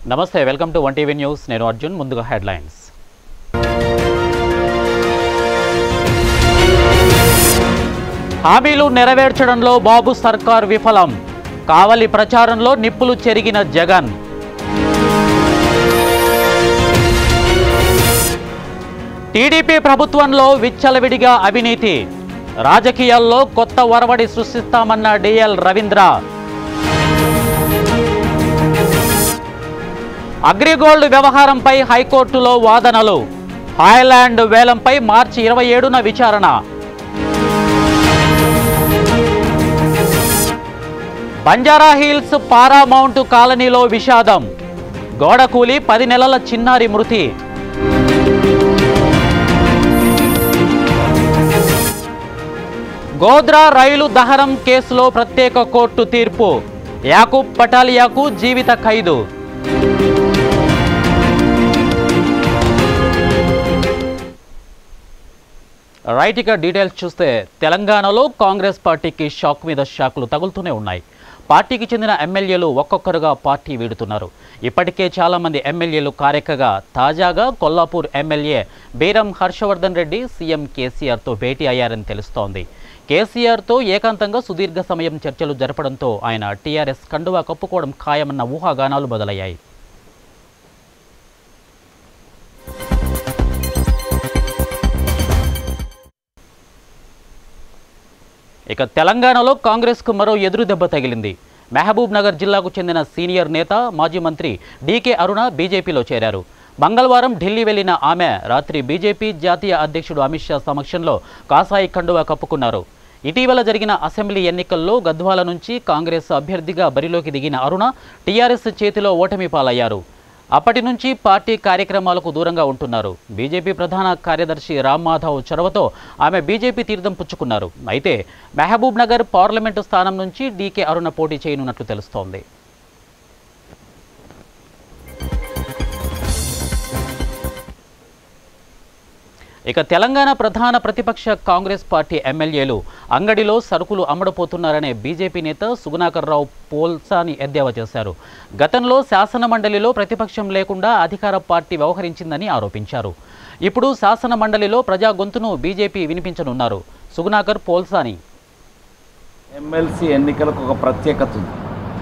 నమస్తే welcome to One TV news నేను అర్జున్ ముందుగా హెడ్లైన్స్ హామీలు నెరవేర్చడంలో బాబు సర్కార్ విఫలం కావలి ప్రచారంలో నిప్పులు చెరిగిన జగన్ టీడీపీ ప్రభుత్వంలో విచ్చలవిడిగా అవినీతి రాజకీయాల్లో కొత్త ఒరవడి సృష్టిస్తామన్న డిఎల్ రవీంద్ర అగ్రిగోల్డ్ వ్యవహారంపై హైకోర్టులో వాదనలు హాయ్లాండ్ వేలంపై మార్చి ఇరవై ఏడున విచారణ బంజారా హిల్స్ పారామౌంట్ కాలనీలో విషాదం గోడ కూలి పది నెలల చిన్నారి మృతి గోద్రా రైలు దహనం కేసులో ప్రత్యేక కోర్టు తీర్పు యాకూబ్ పటాలియాకు జీవిత ఖైదు రైట్ ఇక డీటెయిల్స్ చూస్తే తెలంగాణలో కాంగ్రెస్ పార్టీకి షాక్ మీద షాకులు తగులుతూనే ఉన్నాయి పార్టీకి చెందిన ఎమ్మెల్యేలు ఒక్కొక్కరుగా పార్టీ వీడుతున్నారు ఇప్పటికే చాలామంది ఎమ్మెల్యేలు కారెక్కగా తాజాగా కొల్లాపూర్ ఎమ్మెల్యే బీరం హర్షవర్ధన్ రెడ్డి సీఎం కేసీఆర్తో భేటీ అయ్యారని తెలుస్తోంది కేసీఆర్తో ఏకాంతంగా సుదీర్ఘ సమయం చర్చలు జరపడంతో ఆయన టీఆర్ఎస్ కండువా కప్పుకోవడం ఖాయమన్న ఊహాగానాలు మొదలయ్యాయి ఇక తెలంగాణలో కాంగ్రెస్కు మరో ఎదురు దెబ్బ తగిలింది మహబూబ్ నగర్ జిల్లాకు చెందిన సీనియర్ నేత మాజీ మంత్రి డీకే అరుణ బీజేపీలో చేరారు మంగళవారం ఢిల్లీ వెళ్లిన ఆమె రాత్రి బీజేపీ జాతీయ అధ్యక్షుడు అమిత్ షా సమక్షంలో కాసాయి కండువా కప్పుకున్నారు ఇటీవల జరిగిన అసెంబ్లీ ఎన్నికల్లో గద్వాల నుంచి కాంగ్రెస్ అభ్యర్థిగా బరిలోకి దిగిన అరుణ టీఆర్ఎస్ చేతిలో ఓటమి పాలయ్యారు అప్పటి నుంచి పార్టీ కార్యక్రమాలకు దూరంగా ఉంటున్నారు బీజేపీ ప్రధాన కార్యదర్శి రామ్ మాధవ్ చొరవతో ఆమె బీజేపీ తీర్థం పుచ్చుకున్నారు అయితే మహబూబ్ నగర్ పార్లమెంటు స్థానం నుంచి డీకే అరుణ పోటీ చేయనున్నట్లు తెలుస్తోంది ఇక తెలంగాణ ప్రధాన ప్రతిపక్ష కాంగ్రెస్ పార్టీ ఎమ్మెల్యేలు అంగడిలో సరుకులు అమ్మడపోతున్నారనే బీజేపీ నేత సుగుణాకర్ రావు పోల్సాని ఎద్దేవా చేశారు గతంలో శాసన మండలిలో ప్రతిపక్షం లేకుండా అధికార పార్టీ వ్యవహరించిందని ఆరోపించారు ఇప్పుడు శాసన మండలిలో ప్రజా గొంతును బీజేపీ వినిపించనున్నారు సుగుణాకర్ పోల్సాని ఎమ్మెల్సీ ఎన్నికలకు ఒక ప్రత్యేకత ఉంది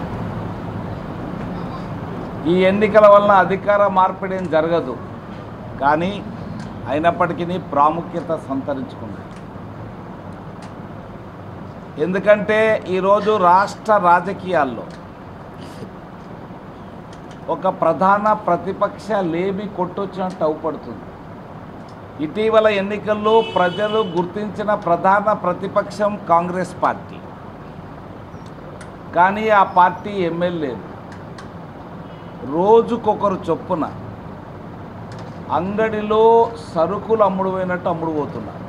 ఈ ఎన్నికల వలన అధికార మార్పిడి ఏం జరగదు కానీ అయినప్పటికీ ప్రాముఖ్యత సంతరించుకుంది ఎందుకంటే ఈరోజు రాష్ట్ర రాజకీయాల్లో ఒక ప్రధాన ప్రతిపక్ష లేమి కొట్టొచ్చినట్టు అవుపడుతుంది ఇటీవల ఎన్నికల్లో ప్రజలు గుర్తించిన ప్రధాన ప్రతిపక్షం కాంగ్రెస్ పార్టీ కానీ ఆ పార్టీ ఎమ్మెల్యేలు రోజుకొకరు చొప్పున అంగడిలో సరుకులు అమ్ముడు పోయినట్టు అమ్ముడు పోతున్నారు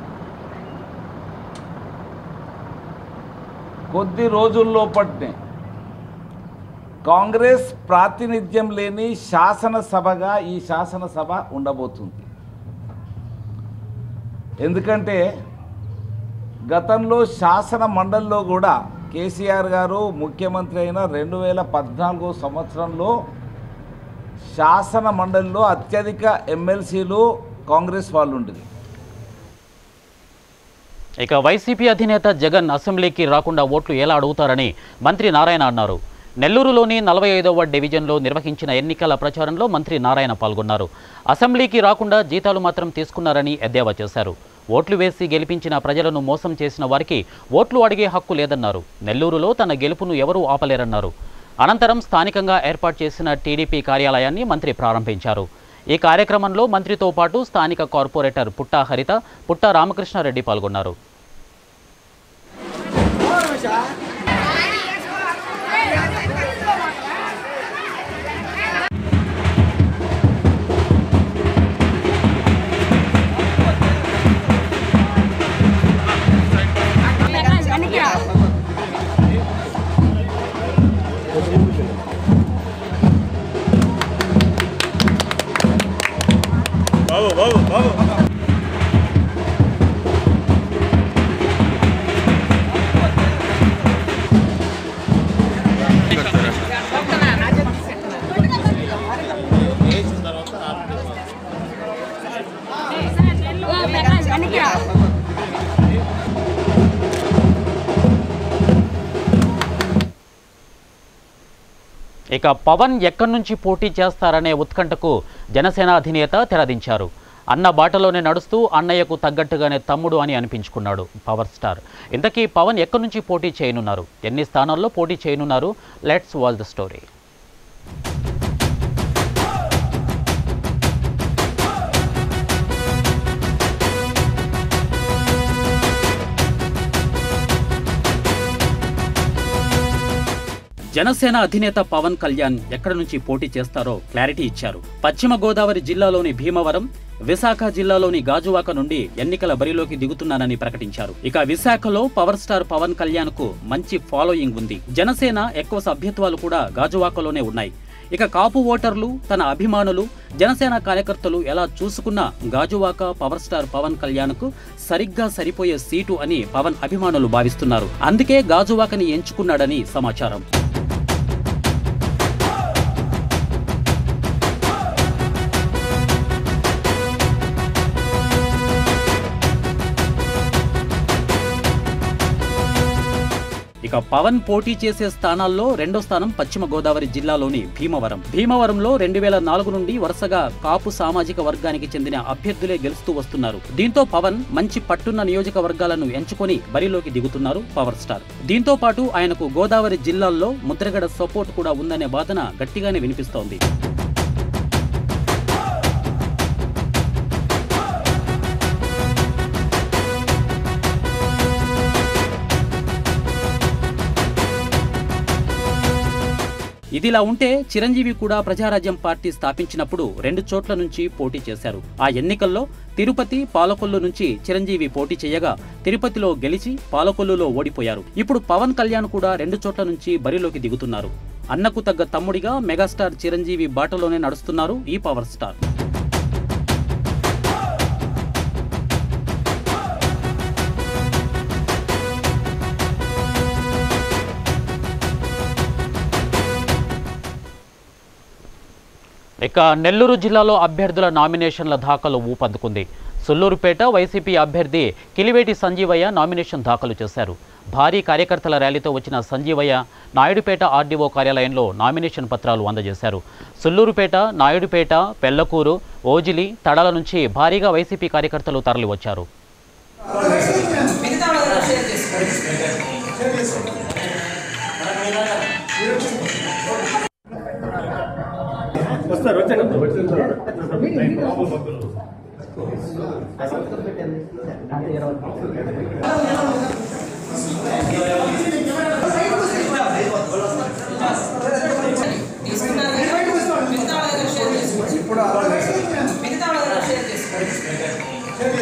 కొద్ది రోజుల్లోపట్నే కాంగ్రెస్ ప్రాతినిధ్యం లేని శాసనసభగా ఈ శాసనసభ ఉండబోతుంది ఎందుకంటే గతంలో శాసన మండలిలో కూడా కేసీఆర్ గారు ముఖ్యమంత్రి అయిన రెండు వేల పద్నాలుగో సంవత్సరంలో శాసన మండలిలో అత్యధిక ఎమ్మెల్సీలు కాంగ్రెస్ వాళ్ళు ఉండేది ఇక వైసీపీ అధినేత జగన్ అసెంబ్లీకి రాకుండా ఓట్లు ఎలా అడుగుతారని మంత్రి నారాయణ అన్నారు నెల్లూరులోని నలభై ఐదవ డివిజన్లో నిర్వహించిన ఎన్నికల ప్రచారంలో మంత్రి నారాయణ పాల్గొన్నారు అసెంబ్లీకి రాకుండా జీతాలు మాత్రం తీసుకున్నారని ఎద్దేవా చేశారు ఓట్లు వేసి గెలిపించిన ప్రజలను మోసం చేసిన వారికి ఓట్లు అడిగే హక్కు లేదన్నారు నెల్లూరులో తన గెలుపును ఎవరూ ఆపలేరన్నారు అనంతరం స్థానికంగా ఏర్పాటు చేసిన టీడీపీ కార్యాలయాన్ని మంత్రి ప్రారంభించారు ఈ కార్యక్రమంలో మంత్రితో పాటు స్థానిక కార్పొరేటర్ పుట్టా హరిత పుట్టా రామకృష్ణారెడ్డి పాల్గొన్నారు బాబు బాబు బాబు ఇక పవన్ ఎక్కడి నుంచి పోటీ చేస్తారనే ఉత్కంఠకు జనసేన అధినేత తెరదించారు అన్న బాటలోనే నడుస్తూ అన్నయ్యకు తగ్గట్టుగానే తమ్ముడు అని అనిపించుకున్నాడు పవర్ స్టార్ ఇంతకీ పవన్ ఎక్కడి నుంచి పోటీ చేయనున్నారు ఎన్ని స్థానాల్లో పోటీ చేయనున్నారు let's wall the story Janasena అధినేత పవన్ కళ్యాణ్ ఎక్కడి నుంచి పోటీ చేస్తారో క్లారిటీ ఇచ్చారు పశ్చిమ గోదావరి జిల్లాలోని భీమవరం విశాఖ జిల్లాలోని గాజువాక నుండి ఎన్నికల బరిలోకి దిగుతున్నానని ప్రకటించారు ఇక విశాఖలో పవర్ స్టార్ పవన్ కళ్యాణ్ కు మంచి ఫాలోయింగ్ ఉంది జనసేన ఎక్కువ సభ్యత్వాలు కూడా గాజువాకలోనే ఉన్నాయి ఇక కాపు ఓటర్లు తన అభిమానులు జనసేన కార్యకర్తలు ఎలా చూసుకున్నా గాజువాక పవర్ స్టార్ పవన్ కళ్యాణ్ కు సరిగ్గా సరిపోయే సీటు అని పవన్ అభిమానులు భావిస్తున్నారు అందుకే గాజువాకని ఎంచుకున్నాడని సమాచారం ఇక పవన్ పోటీ చేసే స్థానాల్లో రెండో స్థానం పశ్చిమ గోదావరి జిల్లాలోని భీమవరం భీమవరంలో రెండు వేల నాలుగు నుండి వరుసగా కాపు సామాజిక వర్గానికి చెందిన అభ్యర్థులే గెలుస్తూ వస్తున్నారు దీంతో పవన్ మంచి పట్టున్న నియోజకవర్గాలను ఎంచుకొని బరిలోకి దిగుతున్నారు పవర్ స్టార్ దీంతో పాటు ఆయనకు గోదావరి జిల్లాల్లో ముద్రగడ సపోర్ట్ కూడా ఉందనే వాదన గట్టిగానే వినిపిస్తోంది ఇదిలా ఉంటే చిరంజీవి కూడా ప్రజారాజ్యం పార్టీ స్థాపించినప్పుడు రెండు చోట్ల నుంచి పోటీ చేశారు ఆ ఎన్నికల్లో తిరుపతి పాలకొల్లు నుంచి చిరంజీవి పోటీ చేయగా తిరుపతిలో గెలిచి పాలకొల్లులో ఓడిపోయారు ఇప్పుడు పవన్ కళ్యాణ్ కూడా రెండు చోట్ల నుంచి బరిలోకి దిగుతున్నారు అన్నకు తగ్గ తమ్ముడిగా మెగాస్టార్ చిరంజీవి బాటలోనే నడుస్తున్నారు ఈ పవర్ స్టార్ ఇక నెల్లూరు జిల్లాలో అభ్యర్థుల నామినేషన్ల దాఖలు ఊపందుకుంది సుల్లూరుపేట వైసీపీ అభ్యర్థి కిలివేటి సంజీవయ్య నామినేషన్ దాఖలు చేశారు భారీ కార్యకర్తల ర్యాలీతో వచ్చిన సంజీవయ్య నాయుడుపేట ఆర్డీఓ కార్యాలయంలో నామినేషన్ పత్రాలు అందజేశారు సుల్లూరుపేట నాయుడుపేట పెళ్లకూరు ఓజిలి తడల నుంచి భారీగా వైసీపీ కార్యకర్తలు తరలివచ్చారు మిగతా వాళ్ళతో షేర్ చేసుకోండి తీసుకున్నారు కదా? మిగతా వాళ్ళతో షేర్ చేసుకోండి మిగతా వాళ్ళతో షేర్ చేసుకోండి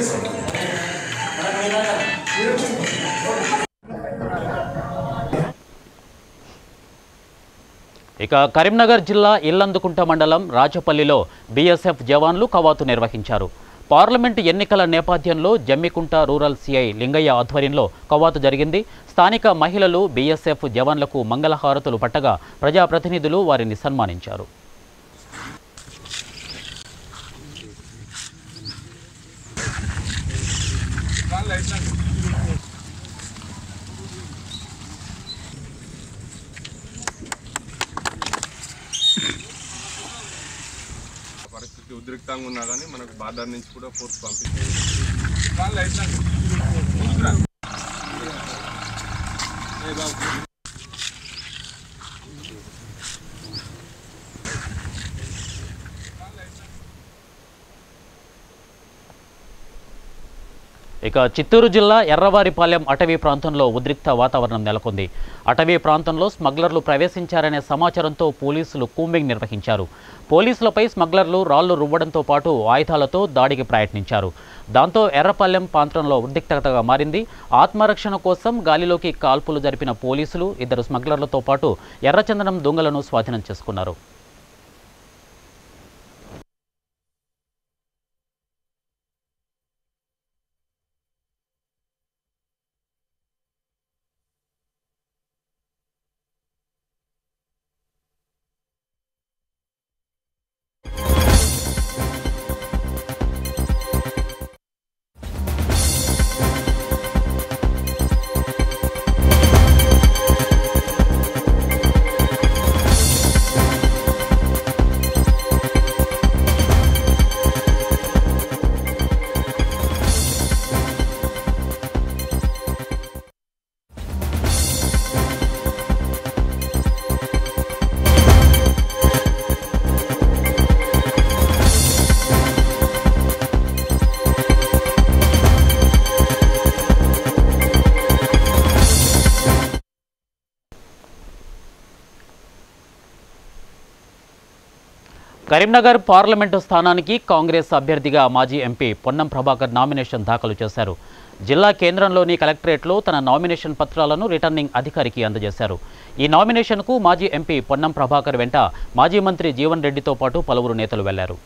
ఇక కరీంనగర్ జిల్లా ఇల్లందుకుంట మండలం రాచపల్లిలో బీఎస్ఎఫ్ జవాన్లు కవాతు నిర్వహించారు పార్లమెంటు ఎన్నికల నేపథ్యంలో జమ్మికుంట రూరల్ సిఐ లింగయ్య ఆధ్వర్యంలో కవాతు జరిగింది స్థానిక మహిళలు బీఎస్ఎఫ్ జవాన్లకు మంగళహారతులు పట్టగా ప్రజాప్రతినిధులు వారిని సన్మానించారు పరిస్థితి ఉద్రిక్తంగా ఉన్నా కానీ మనకు బార్డర్ నుంచి కూడా ఫోర్స్ పంపించారు ఇక చిత్తూరు జిల్లా ఎర్రవారిపాలెం అటవీ ప్రాంతంలో ఉద్రిక్త వాతావరణం నెలకొంది అటవీ ప్రాంతంలో స్మగ్లర్లు ప్రవేశించారనే సమాచారంతో పోలీసులు కూంబింగ్ నిర్వహించారు పోలీసులపై స్మగ్లర్లు రాళ్లు రువ్వడంతో పాటు ఆయుధాలతో దాడికి ప్రయత్నించారు దాంతో ఎర్రపాలెం ప్రాంతంలో ఉద్రిక్తతగా మారింది ఆత్మరక్షణ కోసం గాలిలోకి కాల్పులు జరిపిన పోలీసులు ఇద్దరు స్మగ్లర్లతో పాటు ఎర్రచందనం దొంగలను స్వాధీనం చేసుకున్నారు కరీంనగర్ పార్లమెంటు స్థానానికి కాంగ్రెస్ అభ్యర్థిగా మాజీ ఎంపీ పొన్నం ప్రభాకర్ నామినేషన్ దాఖలు చేశారు జిల్లా కేంద్రంలోని కలెక్టరేట్లో తన నామినేషన్ పత్రాలను రిటర్నింగ్ అధికారికి అందజేశారు ఈ నామినేషన్కు మాజీ ఎంపీ పొన్నం ప్రభాకర్ వెంట మాజీ మంత్రి జీవన్ రెడ్డితో పాటు పలువురు నేతలు వెళ్లారు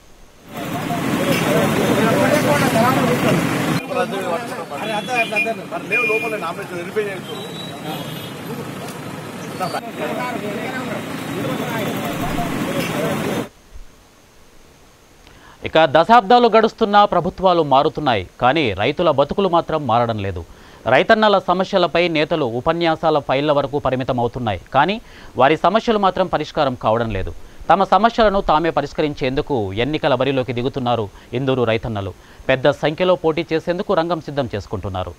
ఇక దశాబ్దాలు గడుస్తున్నా ప్రభుత్వాలు మారుతున్నాయి కానీ రైతుల బతుకులు మాత్రం మారడం లేదు రైతన్నల సమస్యలపై నేతలు ఉపన్యాసాల ఫైళ్ల వరకు పరిమితమవుతున్నాయి కానీ వారి సమస్యలు మాత్రం పరిష్కారం కావడం లేదు తమ సమస్యలను తామే పరిష్కరించేందుకు ఎన్నికల బరిలోకి దిగుతున్నారు ఇందూరు రైతన్నలు పెద్ద సంఖ్యలో పోటీ చేసేందుకు రంగం సిద్ధం చేసుకుంటున్నారు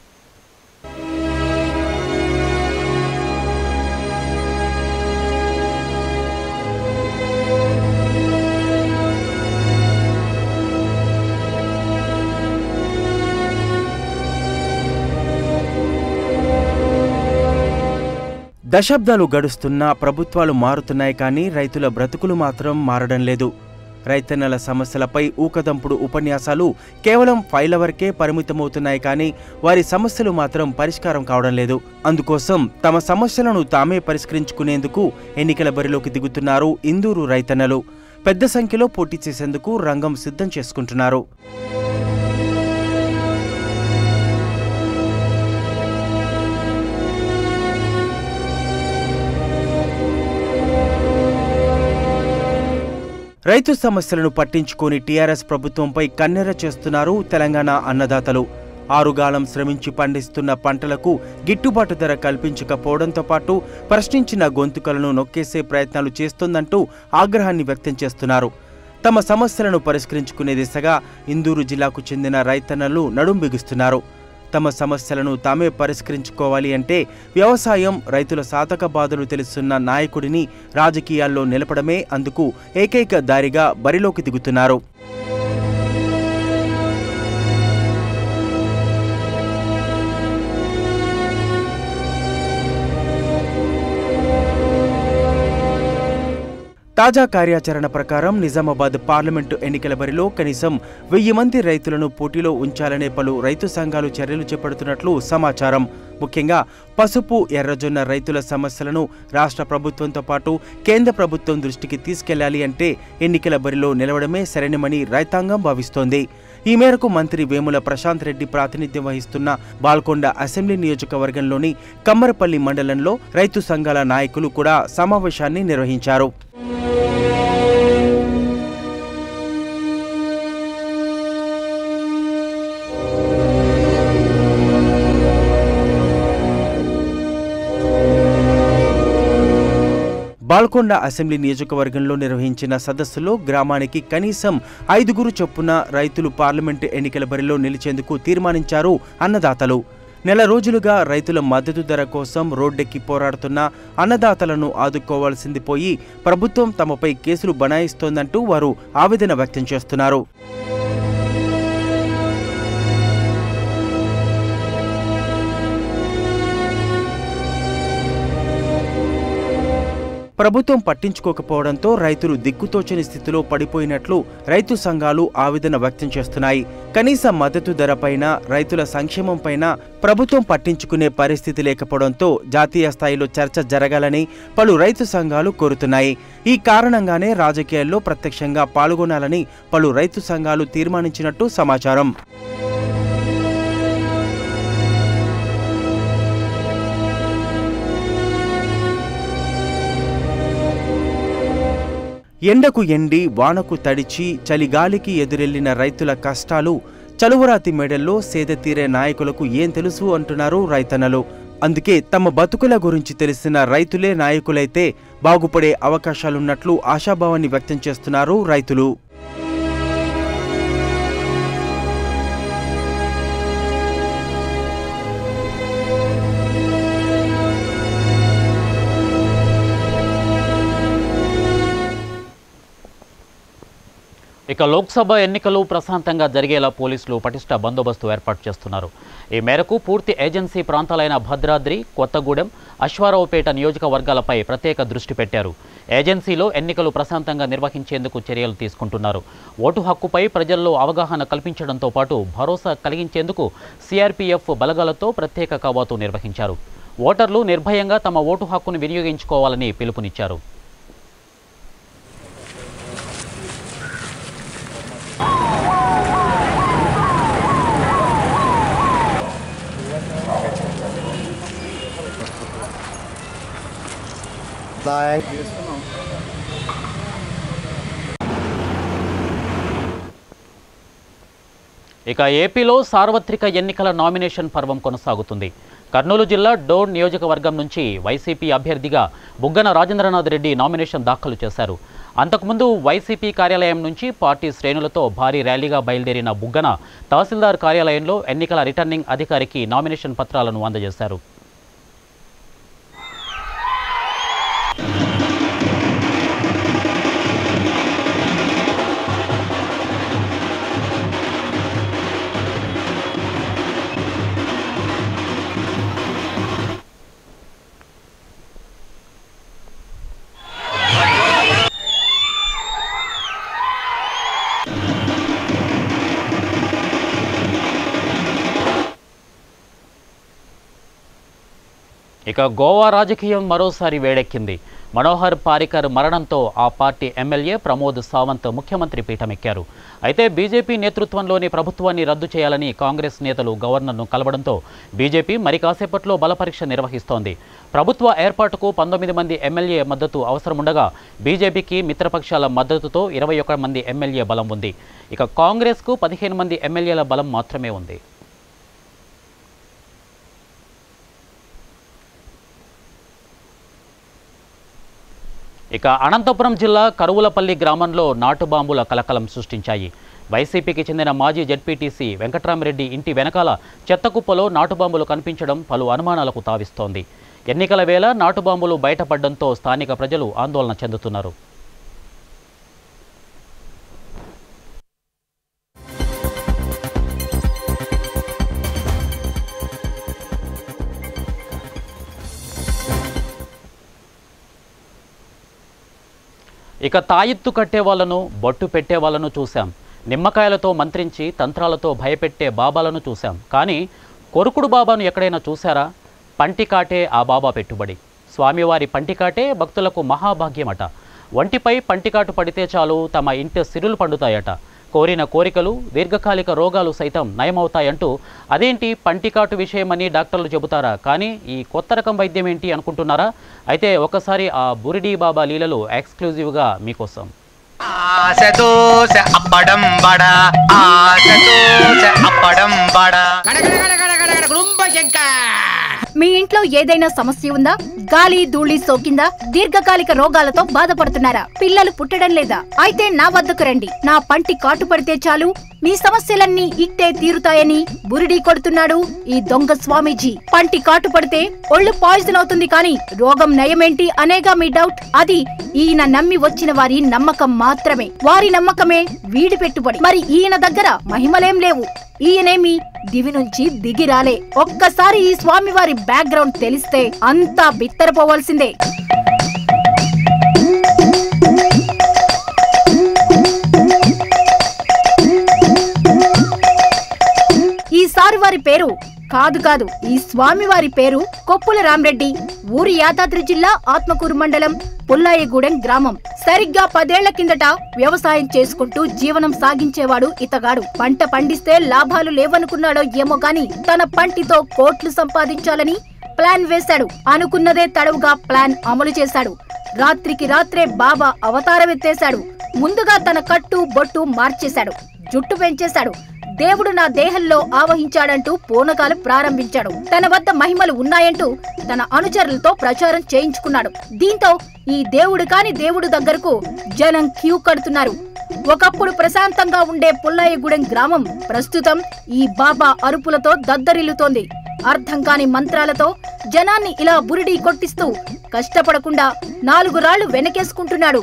దశాబ్దాలు గడుస్తున్నా ప్రభుత్వాలు మారుతున్నాయి కానీ రైతుల బ్రతుకులు మాత్రం మారడం లేదు రైతన్నల సమస్యలపై ఊకదంపుడు ఉపన్యాసాలు కేవలం ఫైళ్ల వరకే పరిమితమవుతున్నాయి కానీ వారి సమస్యలు మాత్రం పరిష్కారం కావడం లేదు అందుకోసం తమ సమస్యలను తామే పరిష్కరించుకునేందుకు ఎన్నికల బరిలోకి దిగుతున్నారు ఇందూరు రైతన్నలు పెద్ద సంఖ్యలో పోటీ చేసేందుకు రంగం సిద్ధం చేసుకుంటున్నారు రైతు సమస్యలను పట్టించుకొని టీఆర్ఎస్ ప్రభుత్వంపై కన్నెర చేస్తున్నారు తెలంగాణ అన్నదాతలు ఆరుగాలం శ్రమించి పండిస్తున్న పంటలకు గిట్టుబాటు ధర కల్పించకపోవడంతో పాటు ప్రశ్నించిన గొంతుకలను నొక్కేసే ప్రయత్నాలు చేస్తోందంటూ ఆగ్రహాన్ని వ్యక్తం చేస్తున్నారు తమ సమస్యలను పరిష్కరించుకునే దిశగా ఇందూరు జిల్లాకు చెందిన రైతన్నలు నడుం బిగిస్తున్నారు తమ సమస్యలను తామే పరిష్కరించుకోవాలి అంటే వ్యవసాయం రైతుల సాధక బాధలు తెలుస్తున్న నాయకుడిని రాజకీయాల్లో నిలపడమే అందుకు ఏకైక దారిగా బరిలోకి దిగుతున్నారు తాజా కార్యాచరణ ప్రకారం నిజామాబాద్ పార్లమెంటు ఎన్నికల బరిలో కనీసం వెయ్యి మంది రైతులను పోటీలో ఉంచాలనే పలు రైతు సంఘాలు చర్యలు చేపడుతున్నట్లు సమాచారం ముఖ్యంగా పసుపు ఎర్రజొన్న రైతుల సమస్యలను రాష్ట్ర ప్రభుత్వంతో పాటు కేంద్ర ప్రభుత్వం దృష్టికి తీసుకెళ్లాలి అంటే ఎన్నికల బరిలో నిలవడమే సరైనమని రైతాంగం భావిస్తోంది ఈ మేరకు మంత్రి వేముల ప్రశాంత్ రెడ్డి ప్రాతినిధ్యం వహిస్తున్న బాల్కొండ అసెంబ్లీ నియోజకవర్గంలోని కమ్మరపల్లి మండలంలో రైతు సంఘాల నాయకులు కూడా సమావేశాన్ని నిర్వహించారు బాల్కొండ అసెంబ్లీ నియోజకవర్గంలో నిర్వహించిన సదస్సులో గ్రామానికి కనీసం ఐదుగురు చొప్పున రైతులు పార్లమెంటు ఎన్నికల బరిలో నిలిచేందుకు తీర్మానించారు అన్నదాతలు నెల రోజులుగా రైతుల మద్దతు ధర కోసం రోడ్డెక్కి పోరాడుతున్న అన్నదాతలను ఆదుకోవాల్సింది పోయి ప్రభుత్వం తమపై కేసులు బనాయిస్తోందంటూ వారు ఆవేదన వ్యక్తం చేస్తున్నారు ప్రభుత్వం పట్టించుకోకపోవడంతో రైతులు దిక్కుతోచని స్థితిలో పడిపోయినట్లు రైతు సంఘాలు ఆవేదన వ్యక్తం చేస్తున్నాయి కనీస మద్దతు ధరపైన రైతుల సంక్షేమంపైన ప్రభుత్వం పట్టించుకునే పరిస్థితి లేకపోవడంతో జాతీయ స్థాయిలో చర్చ జరగాలని పలు రైతు సంఘాలు కోరుతున్నాయి ఈ కారణంగానే రాజకీయాల్లో ప్రత్యక్షంగా పాల్గొనాలని పలు రైతు సంఘాలు తీర్మానించినట్టు సమాచారం ఎండకు ఎండి వానకు తడిచి చలిగాలికి ఎదురెళ్లిన రైతుల కష్టాలు చలువరాతి మెడల్లో సేద తీరే నాయకులకు ఏం తెలుసు అంటున్నారు రైతన్నలు అందుకే తమ బతుకుల గురించి తెలిసిన రైతులే నాయకులైతే బాగుపడే అవకాశాలున్నట్లు ఆశాభావాన్ని వ్యక్తం చేస్తున్నారు రైతులు ఇక లోక్సభ ఎన్నికలు ప్రశాంతంగా జరిగేలా పోలీసులు పటిష్ట బందోబస్తు ఏర్పాటు చేస్తున్నారు ఈ మేరకు పూర్తి ఏజెన్సీ ప్రాంతాలైన భద్రాద్రి కొత్తగూడెం అశ్వారావుపేట నియోజకవర్గాలపై ప్రత్యేక దృష్టి పెట్టారు ఏజెన్సీలో ఎన్నికలు ప్రశాంతంగా నిర్వహించేందుకు చర్యలు తీసుకుంటున్నారు ఓటు హక్కుపై ప్రజల్లో అవగాహన కల్పించడంతో పాటు భరోసా కలిగించేందుకు సిఆర్పీఎఫ్ బలగాలతో ప్రత్యేక కవాతు నిర్వహించారు ఓటర్లు నిర్భయంగా తమ ఓటు హక్కును వినియోగించుకోవాలని పిలుపునిచ్చారు ఇక ఏపీలో సార్వత్రిక ఎన్నికల నామినేషన్ పర్వం కొనసాగుతుంది కర్నూలు జిల్లా డోన్ నియోజకవర్గం నుంచి వైసీపీ అభ్యర్థిగా బుగ్గన రాజేంద్రనాథ్ రెడ్డి నామినేషన్ దాఖలు చేశారు అంతకుముందు వైసీపీ కార్యాలయం నుంచి పార్టీ శ్రేణులతో భారీ ర్యాలీగా బయలుదేరిన బుగ్గన తహసీల్దార్ కార్యాలయంలో ఎన్నికల రిటర్నింగ్ అధికారికి నామినేషన్ పత్రాలను అందజేశారు ఇక గోవా రాజకీయం మరోసారి వేడెక్కింది మనోహర్ పారికర్ మరణంతో ఆ పార్టీ ఎమ్మెల్యే ప్రమోద్ సావంత్ ముఖ్యమంత్రి పీఠమెక్కారు అయితే బీజేపీ నేతృత్వంలోని ప్రభుత్వాన్ని రద్దు చేయాలని కాంగ్రెస్ నేతలు గవర్నర్ను కలవడంతో బీజేపీ మరి కాసేపట్లో బలపరీక్ష నిర్వహిస్తోంది ప్రభుత్వ ఏర్పాటుకు పంతొమ్మిది మంది ఎమ్మెల్యే మద్దతు అవసరముండగా బీజేపీకి మిత్రపక్షాల మద్దతుతో ఇరవై ఒక్క మంది ఎమ్మెల్యే బలం ఉంది ఇక కాంగ్రెస్కు పదిహేను మంది ఎమ్మెల్యేల బలం మాత్రమే ఉంది ఇక అనంతపురం జిల్లా కరువులపల్లి గ్రామంలో నాటు బాంబుల కలకలం సృష్టించాయి వైసీపీకి చెందిన మాజీ జడ్పీటీసీ వెంకట్రామరెడ్డి ఇంటి వెనకాల చెత్తకుప్పలో నాటు బాంబులు కనిపించడం పలు అనుమానాలకు తావిస్తోంది ఎన్నికల వేళ నాటు బాంబులు బయటపడడంతో స్థానిక ప్రజలు ఆందోళన చెందుతున్నారు ఇక తాయెత్తు కట్టే వాళ్ళను బొట్టు పెట్టే వాళ్ళను చూశాం నిమ్మకాయలతో మంత్రించి తంత్రాలతో భయపెట్టే బాబాలను చూశాం కానీ కొరుకుడు బాబాను ఎక్కడైనా చూశారా పంటికాటే ఆ బాబా పెట్టుబడి స్వామివారి పంటికాటే భక్తులకు మహాభాగ్యమట ఒంటిపై పంటికాటు పడితే చాలు తమ ఇంటి సిరులు పండుతాయట కోరిన కోరికలు దీర్ఘకాలిక రోగాలు సైతం నయమవుతాయంటూ అదేంటి పంటికాటు విషయమని డాక్టర్లు చెబుతారా కానీ ఈ కొత్త రకం వైద్యం ఏంటి అనుకుంటున్నారా అయితే ఒకసారి ఆ బురిడీ బాబా లీలలు ఎక్స్క్లూజివ్గా మీకోసం ఆశ దోశ అప్పడం బడ ఆశ దోశ అప్పడం బడ మీ ఇంట్లో ఏదైనా సమస్య ఉందా గాలి ధూళి సోకిందా దీర్ఘకాలిక రోగాలతో బాధపడుతున్నారా పిల్లలు పుట్టడం లేదా అయితే నా వద్దకు రండి నా పంటి కాటు పడితే చాలు మీ సమస్యలన్నీ ఇట్టే తీరుతాయని బురిడీ కొడుతున్నాడు ఈ దొంగ స్వామీజీ పంటి కాటు పడితే ఒళ్ళు పాయిజన్ అవుతుంది కానీ రోగం నయమేంటి అనేగా మీ డౌట్ అది ఈయన నమ్మి వచ్చిన వారి నమ్మకం మాత్రమే వారి నమ్మకమే వీడి పెట్టుబడి మరి ఈయన దగ్గర మహిమలేం లేవు ఈయనేమి దివి నుంచి దిగి రాలే ఒక్కసారి ఈ స్వామివారి బ్యాక్గ్రౌండ్ తెలిస్తే అంతా బిత్తరపోవాల్సిందే ఈసారి వారి పేరు కాదు కాదు ఈ స్వామి వారి పేరు కొప్పుల రామరెడ్డి ఊరి యాదాద్రి జిల్లా ఆత్మకూరు మండలం పుల్లాయగూడెం గ్రామం సరిగ్గా పదేళ్ల కిందట వ్యవసాయం చేసుకుంటూ జీవనం సాగించేవాడు ఇతగాడు పంట పండిస్తే లాభాలు లేవనుకున్నాడో ఏమో గాని తన పంటితో కోట్లు సంపాదించాలని ప్లాన్ వేశాడు అనుకున్నదే తడవుగా ప్లాన్ అమలు చేశాడు రాత్రికి రాత్రే బాబా అవతారమెత్తేశాడు ముందుగా తన కట్టు బొట్టు మార్చేశాడు జుట్టు పెంచేశాడు దేవుడు నా దేహంలో ఆవహించాడంటూ పూనకాలు ప్రారంభించాడు తన వద్ద మహిమలు ఉన్నాయంటూ తన అనుచరులతో ప్రచారం చేయించుకున్నాడు దీంతో ఈ దేవుడు కాని దేవుడు దగ్గరకు జనం క్యూ కడుతున్నారు ఒకప్పుడు ప్రశాంతంగా ఉండే పుల్లయ్యగూడెం గ్రామం ప్రస్తుతం ఈ బాబా అరుపులతో దద్దరిల్లుతోంది అర్థం కాని మంత్రాలతో జనాన్ని ఇలా బురిడి కొట్టిస్తూ కష్టపడకుండా నాలుగు రాళ్లు వెనకేసుకుంటున్నాడు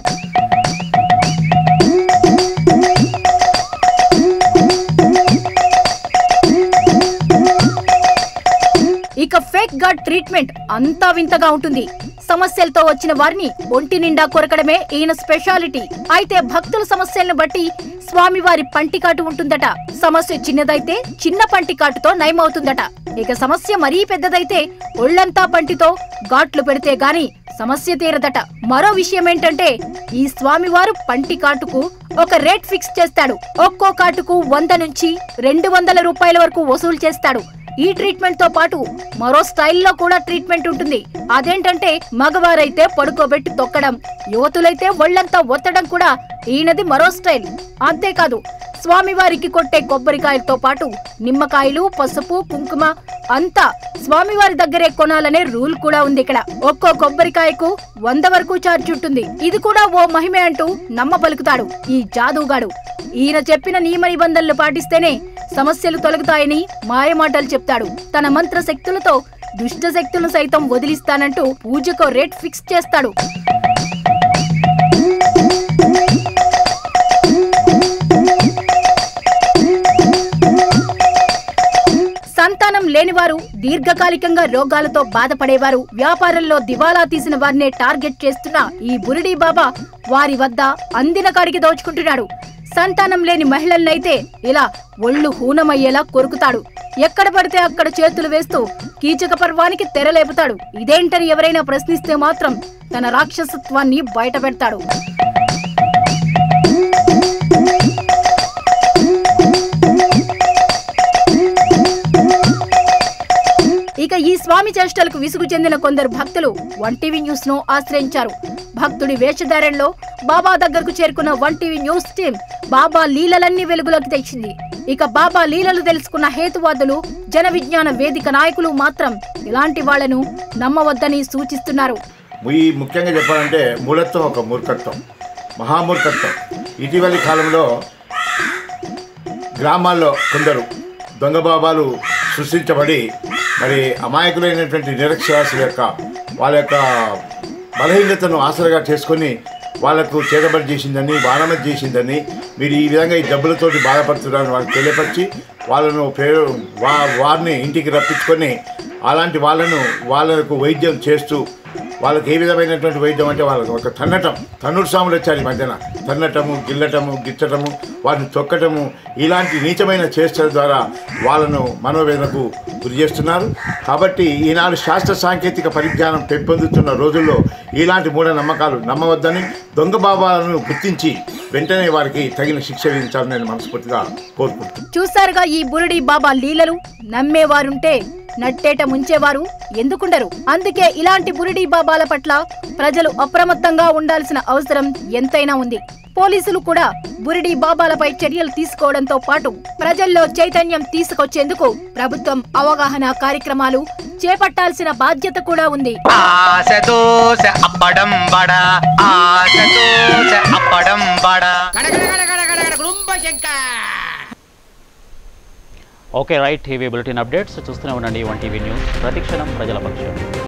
ఇక ఫేక్ గాడ్ ట్రీట్మెంట్ అంతా వింతగా ఉంటుంది సమస్యలతో వచ్చిన వారిని ఒంటి నిండా కొరకడమే ఈయన స్పెషాలిటీ అయితే భక్తుల సమస్యలను బట్టి స్వామివారి పంటికాటు ఉంటుందట సమస్య చిన్నదైతే చిన్న పంటికాటుతో నయమవుతుందట ఇక సమస్య మరీ పెద్దదైతే ఒళ్లంతా పంటితో ఘాట్లు పెడితే గాని సమస్య తీరదట మరో విషయం ఏంటంటే ఈ స్వామివారు పంటి కాటుకు ఒక రేట్ ఫిక్స్ చేస్తాడు ఒక్కో కాటుకు వంద నుంచి రెండు వందల రూపాయల వరకు వసూలు చేస్తాడు ఈ ట్రీట్మెంట్ తో పాటు మరో స్టైల్లో కూడా ట్రీట్మెంట్ ఉంటుంది అదేంటంటే మగవారైతే పడుకోబెట్టి తొక్కడం యువతులైతే ఒళ్లంతా ఒత్తడం కూడా ఈయనది మరో స్టైల్ అంతేకాదు స్వామివారికి కొట్టే కొబ్బరికాయలతో పాటు నిమ్మకాయలు పసుపు కుంకుమ అంతా స్వామివారి దగ్గరే కొనాలనే రూల్ కూడా ఉంది ఇక్కడ ఒక్కో కొబ్బరికాయకు వంద వరకు ఛార్జ్ ఉంటుంది ఇది కూడా ఓ మహిమే అంటూ నమ్మ పలుకుతాడు ఈ జాదుగాడు ఈయన చెప్పిన నియమ నిబంధనలు పాటిస్తేనే సమస్యలు తొలగుతాయని మాయమాటలు చెప్తాడు తన మంత్ర శక్తులతో దుష్ట శక్తులను సైతం వదిలిస్తానంటూ పూజకో రేట్ ఫిక్స్ చేస్తాడు సంతానం లేనివారు దీర్ఘకాలికంగా రోగాలతో బాధపడేవారు వ్యాపారంలో దివాలా తీసిన వారినే టార్గెట్ చేస్తున్న ఈ బురిడీ బాబా వారి వద్ద అందిన కాడికి దోచుకుంటున్నాడు సంతానం లేని మహిళలనైతే ఇలా ఒళ్ళు హూనమయ్యేలా కొరుకుతాడు ఎక్కడ పడితే అక్కడ చేతులు వేస్తూ కీచక పర్వానికి తెరలేపుతాడు ఇదేంటని ఎవరైనా ప్రశ్నిస్తే మాత్రం తన రాక్షసత్వాన్ని బయటపెడతాడు ఇక ఈ స్వామి చేష్టలకు విసుగు చెందిన కొందరు భక్తులు వన్ టీవీ న్యూస్ ను ఆశ్రయించారు భక్తుడి వేషధారణలో బాబా దగ్గరకు చేరుకున్న వన్ టీవీ న్యూస్ టీం బాబా లీలలన్నీ వెలుగులోకి తెచ్చింది ఇక బాబా లీలలు తెలుసుకున్న హేతువాదులు జన విజ్ఞాన వేదిక నాయకులు మాత్రం ఇలాంటి వాళ్లను నమ్మవద్దని సూచిస్తున్నారు ఈ ముఖ్యంగా చెప్పాలంటే మూఢత్వం ఒక మూర్ఖత్వం మహామూర్ఖత్వం ఇటీవలి కాలంలో గ్రామాల్లో కొందరు దొంగ బాబాలు సృష్టించబడి మరి అమాయకులైనటువంటి నిరక్షరాస్యుల యొక్క వాళ్ళ యొక్క బలహీనతను ఆసరగా చేసుకొని వాళ్ళకు చేతబడి చేసిందని వానమతి చేసిందని మీరు ఈ విధంగా ఈ జబ్బులతోటి బాధపడుతున్నారని వాళ్ళకి తెలియపరిచి వాళ్ళను ప్రేర వా వారిని ఇంటికి రప్పించుకొని అలాంటి వాళ్ళను వాళ్ళకు వైద్యం చేస్తూ వాళ్ళకి ఏ విధమైనటువంటి వైద్యం అంటే వాళ్ళకి ఒక తన్నటం తన్నుడు సాములు వచ్చారు ఈ మధ్యన తన్నటము గిల్లటము గిచ్చటము వారిని తొక్కటము ఇలాంటి నీచమైన చేష్టల ద్వారా వాళ్ళను మనోవేదనకు గురి చేస్తున్నారు కాబట్టి ఈనాడు శాస్త్ర సాంకేతిక పరిజ్ఞానం పెంపొందుతున్న రోజుల్లో ఇలాంటి మూఢనమ్మకాలు నమ్మవద్దని దొంగ బాబాలను గుర్తించి వెంటనే వారికి తగిన శిక్ష విధించాలని నేను మనస్ఫూర్తిగా కోరుకుంటున్నాను చూశారుగా ఈ బురుడి బాబా లీలలు నమ్మేవారుంటే నట్టేట ముంచేవారు ఎందుకుండరు అందుకే ఇలాంటి బురిడి బాబాల పట్ల ప్రజలు అప్రమత్తంగా ఉండాల్సిన అవసరం ఎంతైనా ఉంది పోలీసులు కూడా బురిడి బాబాలపై చర్యలు తీసుకోవడంతో పాటు ప్రజల్లో చైతన్యం తీసుకొచ్చేందుకు ప్రభుత్వం అవగాహన కార్యక్రమాలు చేపట్టాల్సిన బాధ్యత కూడా ఉంది ఆశ దోశ అప్పడం బడ ఆశ దోశ అప్పడం బడ okay right TV bulletin updates చూస్తూనే ఉండండి వన్ టీవీ న్యూస్ ప్రతిక్షణం ప్రజల పక్షం